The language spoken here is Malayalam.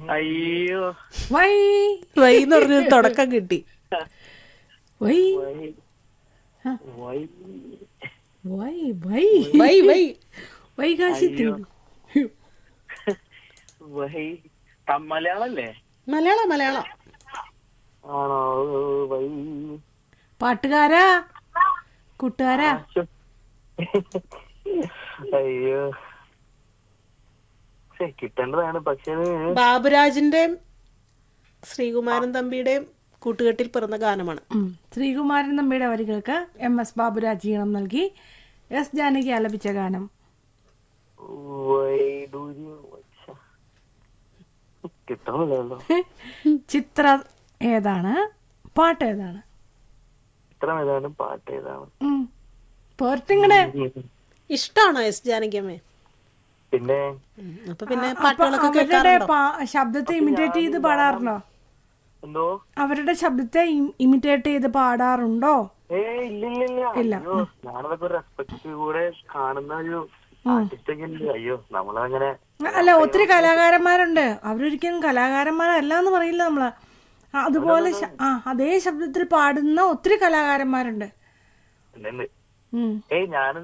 അയ്യോ വൈ വൈ എന്ന് പറഞ്ഞൊരു തുടക്കം കിട്ടി വൈ വൈ വൈ വൈ വൈ വൈ വൈ വൈകാശി തിങ്കൾ വൈ ത- മലയാളല്ലേ മലയാളം മലയാളം ആണോ വൈ പാട്ടുകാരാ കൂട്ടുകാരാ ശ്ശോ. അയ്യോ ശ്ശെ, കിട്ടേണ്ടതാണ് പക്ഷേ അത് ബാബുരാജിന്റെയും ശ്രീകുമാരൻ തമ്പിയുടെയും കൂട്ടുകെട്ടിൽ പിറന്ന ഗാനമാണ് ഉം. ശ്രീകുമാരൻ നമ്പിയുടെ വരികൾക്ക് എം എസ് ബാബുരാജ് ഈണം നൽകി എസ് ജാനകി ആലപിച്ച ഗാനം വൈഡൂര്യം ശ്ശെ. കിട്ടണില്ലല്ലോ ചിത്ര ഏതാണ് പാട്ട് ഏതാണ് ചിത്രം ഏതാണ് പാട്ട് ഏതാണ് ഉം. പോരട്ടിങ്ങടെ ഇഷ്ടാണോ എസ് ജാനകിയമ്മേ പിന്നെ ഉം, അപ്പൊ പിന്നെ അപ്പൊ പാട്ടുകളൊക്കെ അവരുടെ കേൾക്കാറുണ്ടോ പാ- ശബ്ദത്തെ ഇമിറ്റേറ്റ് ചെയ്ത് പാടാറുണ്ടോ എന്തോ അവരുടെ ശബ്ദത്തെ ഇമിറ്റേറ്റ് ചെയ്ത് പാടാറുണ്ടോ ഏ ഇല്ലില്ലില്ല അയ്യോ ഞാനതൊക്കെ ഒരു റെസ്പെക്ട് കൂടെ കാണുന്ന ഒരു ആർട്ടിസ്റ്റ് ഒക്കെ ഉണ്ട് അയ്യോ നമ്മളങ്ങനെ അല്ല ഒത്തിരി കലാകാരന്മാരുണ്ട് അവരൊരിക്കലും കലാകാരന്മാരല്ല എന്ന് പറയില്ല നമ്മള് ആ, അതുപോലെ ശ- ആ അതേ ശബ്ദത്തിൽ പാടുന്ന ഒത്തിരി കലാകാരന്മാരുണ്ട് ഉണ്ട്. ഉം ഏയ് ഞാൻ